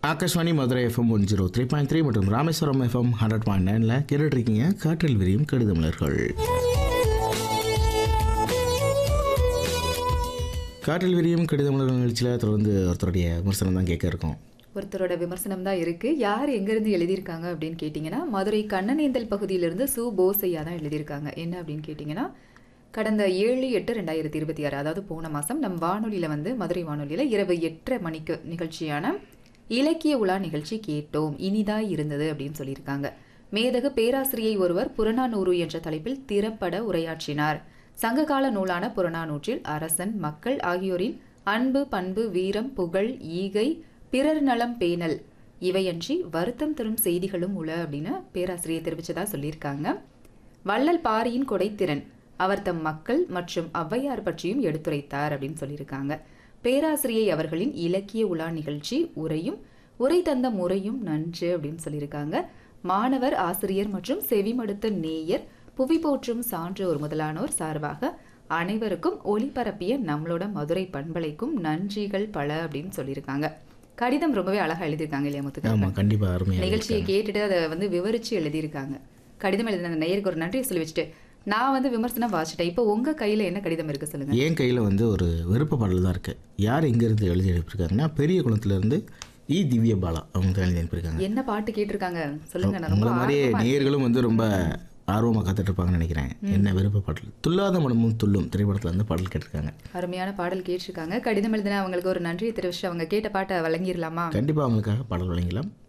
Akashvani Madurai FM one zero three point three மற்றும் Rameswaram FM hundred point நைனில் கேட்டுட்ருக்கீங்க காற்றில் விரியும் கடிதமலர்கள் காற்றில் விரியும் கடிதமலர்கள் நிகழ்ச்சியில் தொடர்ந்து ஒருத்தருடைய விமர்சனம் தான் கேட்க இருக்கோம் ஒருத்தரோட விமர்சனம் தான் இருக்கு யார் எங்கேருந்து எழுதியிருக்காங்க அப்படின்னு கேட்டிங்கன்னா மதுரை கண்ணனேந்தல் பகுதியிலிருந்து சு போசையா தான் எழுதியிருக்காங்க என்ன அப்படின்னு கேட்டிங்கன்னா கடந்த ஏழு எட்டு ரெண்டாயிரத்தி இருபத்தி ஆறு அதாவது போன மாதம் நம் வானொலியில் வந்து மதுரை வானொலியில் இரவு எட்டரை மணிக்கு நிகழ்ச்சியான இலக்கிய உலா நிகழ்ச்சி கேட்டோம் இனிதாய் இருந்தது அப்படின்னு சொல்லியிருக்காங்க மேதகு பேராசிரியை ஒருவர் புறநானூறு என்ற தலைப்பில் திறப்பட உரையாற்றினார் சங்ககால நூலான புறநானூற்றில் அரசன் மக்கள் ஆகியோரின் அன்பு பண்பு வீரம் புகழ் ஈகை பிறர் நலம் பேணல் இவையன்றி வருத்தம் தரும் செய்திகளும் உள அப்படின்னு பேராசிரியர் தெரிவிச்சதா சொல்லியிருக்காங்க வள்ளல் பாரியின் கொடைத்திறன் அவர் தம் மக்கள் மற்றும் ஔவையார் பற்றியும் எடுத்துரைத்தார் அப்படின்னு சொல்லியிருக்காங்க பேராசிரியை அவர்களின் இலக்கிய உலா நிகழ்ச்சி உரையும் உரை தந்த முறையும் நன்று அப்படின்னு சொல்லியிருக்காங்க மாணவர் ஆசிரியர் மற்றும் செவிமடுத்த நேயர் புவி போற்றும் சான்றோர் முதலானோர் சார்பாக அனைவருக்கும் ஒளிபரப்பிய நம்மளோட மதுரை பண்பலைக்கும் நன்றிகள் பல அப்படின்னு சொல்லியிருக்காங்க கடிதம் ரொம்பவே அழகா எழுதியிருக்காங்க இல்லையா முத்துக்கு ஆமாம் கண்டிப்பாக அருமையாக நிகழ்ச்சியை கேட்டுட்டு அதை வந்து விவரிச்சு எழுதியிருக்காங்க கடிதம் எழுதின அந்த நேயருக்கு ஒரு நன்றியை சொல்லி வச்சுட்டு நான் வந்து விமர்சனம் வாசிட்டேன் இப்போ உங்க கையில என்ன கடிதம் இருக்கு சொல்லுங்க என் கையில் வந்து ஒரு விருப்ப பாடல் தான் இருக்குது யார் எங்கேருந்து எழுதி அனுப்பியிருக்காங்கன்னா பெரிய குளத்துலேருந்து இ திவ்ய பாலா அவங்க தான் எழுதி அனுப்பியிருக்காங்க என்ன பாட்டு கேட்டிருக்காங்க சொல்லுங்க நான் ரொம்ப உங்களை மாதிரியே ஆர்வமா நேயர்களும் வந்து ரொம்ப ஆர்வமாக காத்துட்ருப்பாங்கன்னு நினைக்கிறேன் என்ன விருப்ப பாடல் துல்லாத மனமும் துள்ளும் திரைப்படத்தில் வந்து பாடல் கேட்டிருக்காங்க அருமையான பாடல் கேட்டிருக்காங்க கடிதம் எழுதின அவங்களுக்கு ஒரு நன்றியை தெரிவிச்சு அவங்க கேட்ட பாட்டை வழங்கிடலாமா கண்டிப்பாக அவங்களுக்காக பாடல் வழங்கலாம்